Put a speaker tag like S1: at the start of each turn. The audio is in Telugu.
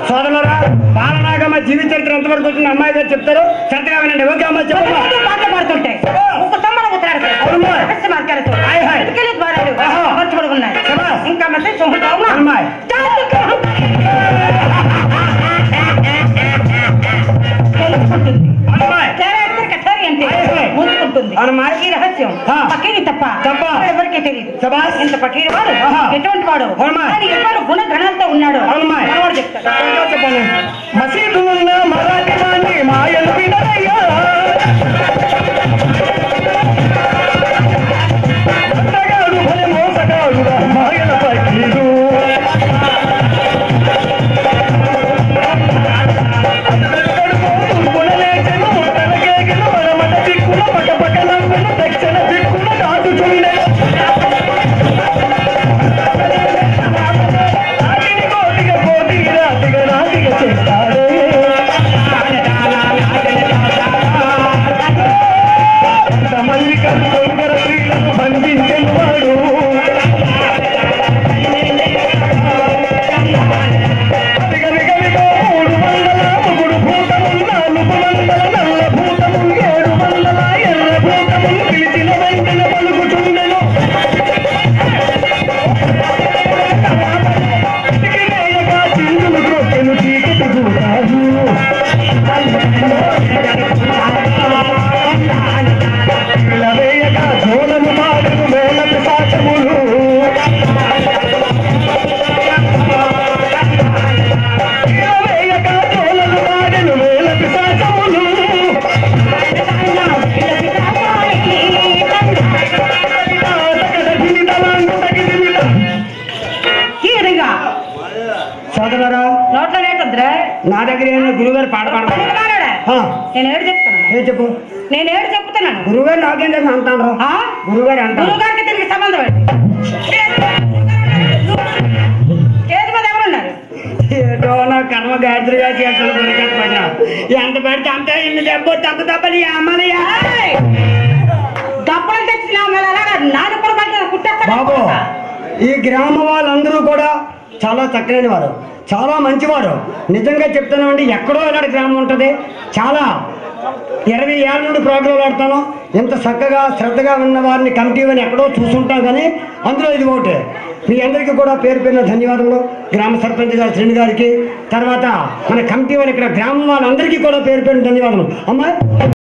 S1: సోదరులారా బాలనాగమ్మ జీవిత చరిత్ర ఎంతవరకు వచ్చింది అమ్మాయి గారు చెప్తారు శ్రద్ధగా వినండి ఓకే అమ్మ చెప్పమ్మా
S2: పాటలు పాడుతుంటే ఒక తమ్మల ఉత్తరాడు
S1: అవునమ్మా.
S2: రహస్య మార్గాలతో
S1: హాయ్ హాయ్.
S2: ఇటుకల ద్వారాలు
S1: ఆహా.
S2: అమర్చబడి ఉన్నాయి
S1: శభాష్.
S2: ఇంకా మధ్య చూద్దాం
S1: అమ్మాయి.
S2: తెలుసుకుంటుంది
S1: అమ్మాయి
S2: చారిత్రక చర్య అంటే
S1: హాయ్ హాయ్.
S2: ముందుకుంటుంది
S1: అమ్మాయి.
S2: ఈ రహస్యం
S1: ఆ.
S2: పక్కీని తప్ప
S1: తప్ప.
S2: ఎవరికీ తెలియదు
S1: శభాష్.
S2: ఇంత పక్కీని వాడు
S1: ఆహా.
S2: ఎటువంటి వాడు
S1: అమ్మాయి.
S2: ఆయన ఎటువంటి గుణ గణాలతో ఉన్నాడు
S1: అమ్మాయి.
S2: మనవాడు చెప్తాడు
S1: ఇంకా చెప్పండి మసీదు ఉన్న మరాఠీ వాణ్ణి మాయలు వినరయ్యా అత్తగాడు భలే మోసగాడురా మాయల పకీరు అత్తగాడు పోతూ గుణలేచెను, తలకేగిన మరమట దిక్కున పటపట నవ్వెను, దక్షిణ దిక్కున దాటుచుండెను. నాటిని కోటిగా కోటికి రాతిగా రాతిగా చేస్తాడే. అంతమంది కన్ను దొంగర స్త్రీలను బంధించెను వాడు. అదిగదిగదిగో మూడు వందల ముగుడు భూతములు, నాలుగు వందల నల్ల భూతములు, ఏడు వందల ఎర్ర భూతములు పిలిచిన వెంటనే పలుకుచుండెను. చిటికినేయగా చిందులు క్రొక్కెను చీకటి భూతాలు. ఇలవేయగా జోలము మాడను వేల పిశాచములు. ఇలవేయగా జోలము మాడను వేల పిశాచములు. తగద గిరిదలాంగు తగిదిమిద.
S2: ఈ విధంగా
S1: సోదరులారా
S2: నోట్లో లేటొద్దురా
S1: నా దగ్గర ఏమైనా గురుగారు పాట పాడతారు
S2: పనికిమాలోడా? నేను ఏడు చెప్తాను
S1: ఏం చెప్పు
S2: నేను ఏడు చెప్తున్నాను
S1: గురుగారు నాకేం తెలుసు అంటాను
S2: ఆ?
S1: గురుగారు అంటారు
S2: గురువు గారికి తిరిగి సంబంధం ఏంటి స్టేజ్ మీద ఎవరున్నారు
S1: ఏటో నా కర్మ గాయత్రిగా చేస్తాను దొరకకపోయినా ఎంత పెడితే అంత ఇన్ని దెబ్బ తప్పు తప్పని అమ్మలయ్యా
S2: ఏయ్! డబ్బులు తెచ్చిన మళ్ళీ అలాగా నాలుగు కూడా పడితే కుట్టేస్తాను
S1: బాబు ఈ గ్రామ వాళ్ళందరూ కూడా చాలా చక్కని వారు చాలా మంచివారు నిజంగా చెప్తున్నామండి ఎక్కడో ఇలాంటి గ్రామం ఉంటుంది చాలా ఇరవై ఏళ్ళ నుండి ప్రోగ్రాం ఆడతాను ఎంత చక్కగా శ్రద్ధగా ఉన్న వారిని కమిటీ అని ఎక్కడో చూసుంటాం కానీ అందులో ఇది ఒకటి మీ అందరికీ కూడా పేరు పేరున ధన్యవాదములు గ్రామ సర్పంచ్ గారు శ్రేణి గారికి తర్వాత మన కమిటీ వారి ఇక్కడ గ్రామం వాళ్ళందరికీ కూడా పేరు పేరున ధన్యవాదములు అమ్మాయి